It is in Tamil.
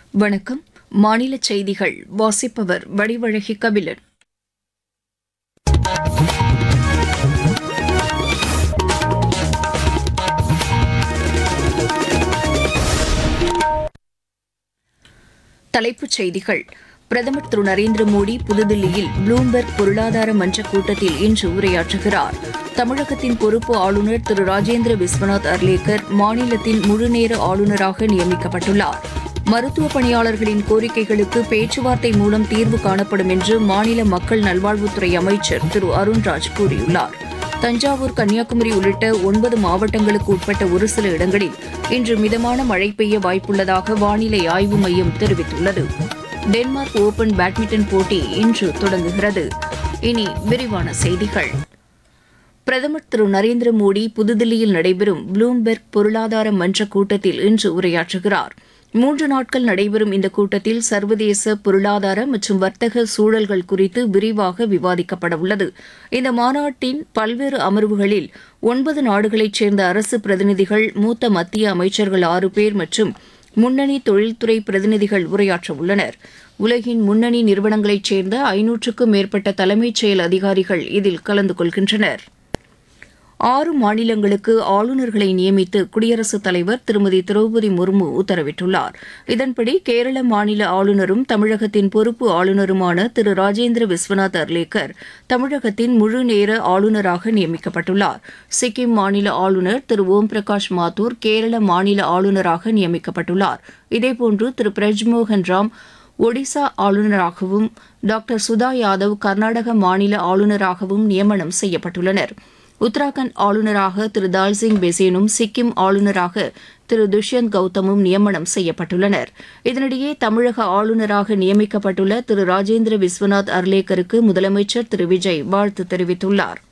வணக்கம் மாநில செய்திகள் வாசிப்பவர் வடிவழகி கபிலன் தலைப்புச் செய்திகள் பிரதமர் திரு நரேந்திர மோடி புதுதில்லியில் ப்ளூம்பெர்க் பொருளாதார மன்ற கூட்டத்தில் இன்று உரையாற்றுகிறார் தமிழகத்தின் பொறுப்பு ஆளுநர் திரு ராஜேந்திர விஸ்வநாத் அர்லேக்கர் மாநிலத்தின் முழுநேர ஆளுநராக நியமிக்கப்பட்டுள்ளார் மருத்துவ பணியாளர்களின் கோரிக்கைகளுக்கு பேச்சுவார்த்தை மூலம் தீர்வு காணப்படும் என்று மாநில மக்கள் நல்வாழ்வுத்துறை அமைச்சர் திரு அருண்ராஜ் கூறியுள்ளார் தஞ்சாவூர் கன்னியாகுமரி உள்ளிட்ட ஒன்பது மாவட்டங்களுக்கு உட்பட்ட ஒரு சில இடங்களில் இன்று மிதமான மழை பெய்ய வாய்ப்புள்ளதாக வானிலை ஆய்வு மையம் தெரிவித்துள்ளது டென்மார்க் ஓபன் பேட்மிண்டன் போட்டி இன்று தொடங்குகிறது இனி விரிவான செய்திகள் பிரதமர் திரு நரேந்திர மோடி புதுதில்லியில் நடைபெறும் ப்ளூம்பெர்க் பொருளாதார மன்ற கூட்டத்தில் இன்று உரையாற்றுகிறார் மூன்று நாட்கள் நடைபெறும் இந்த கூட்டத்தில் சர்வதேச பொருளாதார மற்றும் வர்த்தக சூழல்கள் குறித்து விரிவாக விவாதிக்கப்பட உள்ளது இந்த மாநாட்டின் பல்வேறு அமர்வுகளில் ஒன்பது நாடுகளைச் சேர்ந்த அரசு பிரதிநிதிகள் மூத்த மத்திய அமைச்சர்கள் ஆறு பேர் மற்றும் முன்னணி தொழில்துறை பிரதிநிதிகள் உரையாற்ற உள்ளனர் உலகின் முன்னணி நிறுவனங்களைச் சேர்ந்த ஐநூற்றுக்கும் மேற்பட்ட தலைமைச் செயல் அதிகாரிகள் இதில் கலந்து கொள்கின்றனர் ஆறு மாநிலங்களுக்கு ஆளுநர்களை நியமித்து குடியரசுத் தலைவர் திருமதி திரௌபதி முர்மு உத்தரவிட்டுள்ளார் இதன்படி கேரள மாநில ஆளுநரும் தமிழகத்தின் பொறுப்பு ஆளுநருமான திரு ராஜேந்திர விஸ்வநாத் அர்லேக்கர் தமிழகத்தின் முழு நேர ஆளுநராக நியமிக்கப்பட்டுள்ளார் சிக்கிம் மாநில ஆளுநர் திரு ஓம் பிரகாஷ் மாத்தூர் கேரள மாநில ஆளுநராக நியமிக்கப்பட்டுள்ளார் இதேபோன்று திரு பிரஜ்மோகன் ராம் ஒடிசா ஆளுநராகவும் டாக்டர் சுதா யாதவ் கர்நாடக மாநில ஆளுநராகவும் நியமனம் செய்யப்பட்டுள்ளனா் உத்தராகண்ட் ஆளுநராக திரு தால்சிங் பெசேனும் சிக்கிம் ஆளுநராக திரு துஷ்யந்த் கௌதமும் நியமனம் செய்யப்பட்டுள்ளனர் இதனிடையே தமிழக ஆளுநராக நியமிக்கப்பட்டுள்ள திரு ராஜேந்திர விஸ்வநாத் அர்லேக்கருக்கு முதலமைச்சர் திரு விஜய் வாழ்த்து தெரிவித்துள்ளார்